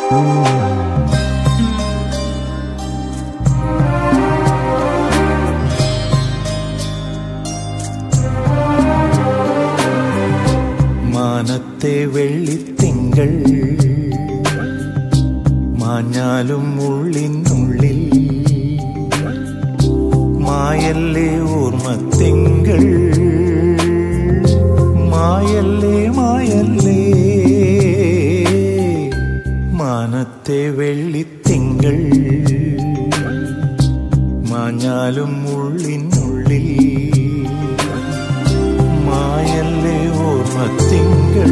മാനത്തെ വെള്ളിത്തിങ്കൾ മാഞ്ഞാലും ഉള്ളിനുള്ളിൽ മായല്ലേ ഓർമ്മത്തിങ്കൾ മായല്ലേ മായല്ലേ മാനത്തെ വെള്ളിത്തിങ്കൾ മാഞ്ഞാലും ഉള്ളിനുള്ളിൽ മായല്ലേ ഓർമ്മത്തിങ്കൾ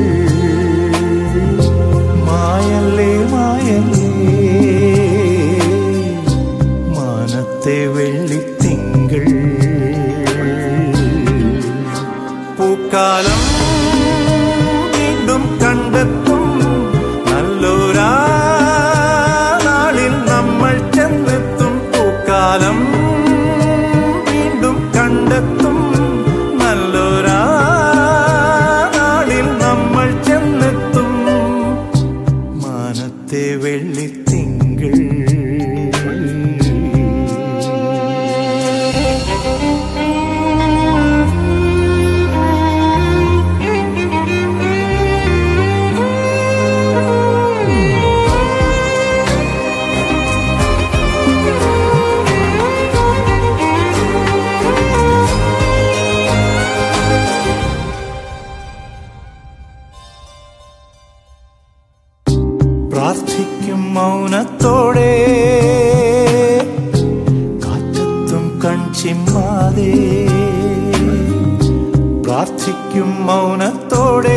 മായല്ലേ മായല്ലേ മാനത്തെ വെള്ളിത്തിങ്കൾ പൂക്കാലം വീണ്ടും കണ്ടെത്തും നല്ലൊരാ നാളിൽ നമ്മൾ ചെന്നെത്തും പൂക്കാലം വീണ്ടും കണ്ടെത്തും നല്ലൊരാ നാളിൽ നമ്മൾ ചെന്നെത്തും മാനത്തെ വെള്ളിത്തിങ്കൾ പ്രാർത്ഥിക്കും മൗനത്തോടെ കാറ്റത്തും കൺചിമ്മാതെ പ്രാർത്ഥിക്കും മൗനത്തോടെ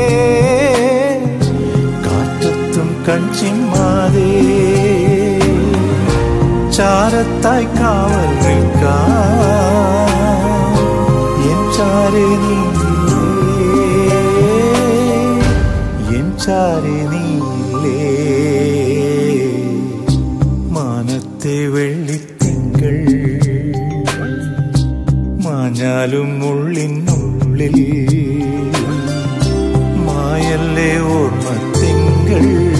കാറ്റത്തും കൺചിമ്മാതെ ചാരത്തായി കാവൽ നിൽക്കാം എൻ ചാരെ നീലേ എൻ ചാരെ നീലേ മാനത്തെ വെള്ളിത്തിങ്കൾ മാഞ്ഞാലും ഉള്ളിനുള്ളിൽ മായല്ലേ ഓർമ്മത്തിങ്കൾ